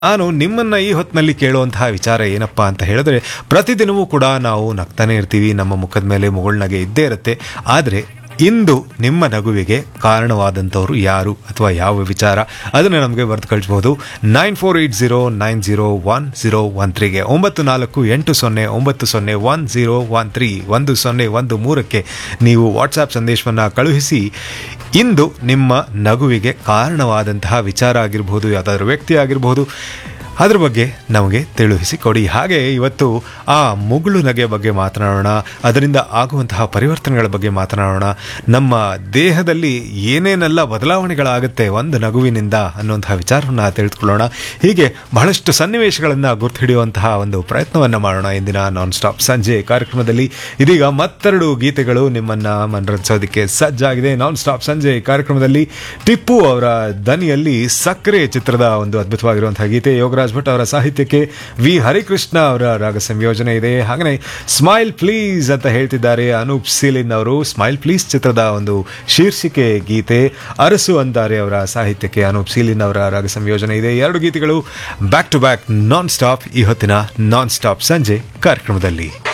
ನಾನು ನಿಮ್ಮನ್ನ ಈ ಹೊತ್ತಿನಲ್ಲಿ ಕೇಳುವಂತಹ ವಿಚಾರ ಏನಪ್ಪಾ ಅಂತ ಹೇಳಿದ್ರೆ ಪ್ರತಿದಿನವೂ ಕೂಡ ನಾವು ನಗ್ತಾನೆ ಇರ್ತೀವಿ ನಮ್ಮ ಮುಖದ ಮೇಲೆ ಮುಗುಳ್ನಗೆ ಇದ್ದೇ ಇರುತ್ತೆ ಆದರೆ ಇಂದು ನಿಮ್ಮ ನಗುವಿಗೆ ಕಾರಣವಾದಂಥವ್ರು ಯಾರು ಅಥವಾ ಯಾವ ವಿಚಾರ ಅದನ್ನು ನಮಗೆ ಬರೆದು ಕಳಿಸ್ಬೋದು nine four eight zero nine zero one zero one ತ್ರೀಗೆ ಒಂಬತ್ತು ನಾಲ್ಕು ಎಂಟು ಸೊನ್ನೆ ಒಂಬತ್ತು ಸೊನ್ನೆ ಒನ್ ಜೀರೋ ಒನ್ ತ್ರೀ ಒಂದು ಸೊನ್ನೆ ಒಂದು ಮೂರಕ್ಕೆ ನೀವು ವಾಟ್ಸಾಪ್ ಸಂದೇಶವನ್ನು ಕಳುಹಿಸಿ ಇಂದು ನಿಮ್ಮ ನಗುವಿಗೆ ಕಾರಣವಾದಂತಹ ವಿಚಾರ ಆಗಿರ್ಬೋದು ಯಾವುದಾದ್ರೂ ವ್ಯಕ್ತಿ ಆಗಿರ್ಬೋದು ಅದ್ರ ಬಗ್ಗೆ ನಮಗೆ ತಿಳಿಸಿ ಕೊಡಿ ಹಾಗೆ ಇವತ್ತು ಆ ಮುಗುಳು ನಗೆ ಬಗ್ಗೆ ಮಾತನಾಡೋಣ ಅದರಿಂದ ಆಗುವಂತಹ ಪರಿವರ್ತನೆಗಳ ಬಗ್ಗೆ ಮಾತನಾಡೋಣ ನಮ್ಮ ದೇಹದಲ್ಲಿ ಏನೇನೆಲ್ಲ ಬದಲಾವಣೆಗಳಾಗುತ್ತೆ ಒಂದು ನಗುವಿನಿಂದ ಅನ್ನುವಂತಹ ವಿಚಾರವನ್ನು ತಿಳಿದುಕೊಳ್ಳೋಣ ಹೀಗೆ ಬಹಳಷ್ಟು ಸನ್ನಿವೇಶಗಳನ್ನು ಗುರ್ತಿಡಿಯುವಂತಹ ಒಂದು ಪ್ರಯತ್ನವನ್ನು ಮಾಡೋಣ ಇಂದಿನ ನಾನ್ ಸ್ಟಾಪ್ ಸಂಜೆ ಕಾರ್ಯಕ್ರಮದಲ್ಲಿ ಇದೀಗ ಮತ್ತೆರಡು ಗೀತೆಗಳು ನಿಮ್ಮನ್ನ ಮನರಂಜಿಸೋದಕ್ಕೆ ಸಜ್ಜಾಗಿದೆ ನಾನ್ ಸ್ಟಾಪ್ ಸಂಜೆ ಕಾರ್ಯಕ್ರಮದಲ್ಲಿ ಟಿಪ್ಪು ಅವರ ದನಿಯಲ್ಲಿ ಸಕ್ಕರೆ ಚಿತ್ರದ ಒಂದು ಅದ್ಭುತವಾಗಿರುವಂತಹ ಗೀತೆ ಯೋಗರಾಜ್ ಭಟ್ ಅವರ ಸಾಹಿತ್ಯಕ್ಕೆ ವಿ ಹರಿಕೃಷ್ಣ ಅವರ ರಾಗ ಸಂಯೋಜನೆ ಇದೆ ಹಾಗೆಯೇ ಸ್ಮೈಲ್ ಪ್ಲೀಸ್ ಅಂತ ಹೇಳ್ತಿದ್ದಾರೆ ಅನೂಪ್ ಸೀಲಿನ್ ಅವರು ಸ್ಮೈಲ್ ಪ್ಲೀಸ್ ಚಿತ್ರದ ಒಂದು ಶೀರ್ಷಿಕೆ ಗೀತೆ ಅರಸು ಅಂತಾರೆ ಅವರ ಸಾಹಿತ್ಯಕ್ಕೆ ಅನೂಪ್ ಸೀಲಿನ್ ಅವರ ರಾಗ ಸಂಯೋಜನೆ ಇದೆ ಎರಡು ಗೀತೆಗಳು back to back non stop ಈ ಹೊತ್ತಿನ ನಾನ್ ಸ್ಟಾಪ್ ಸಂಜೆ ಕಾರ್ಯಕ್ರಮದಲ್ಲಿ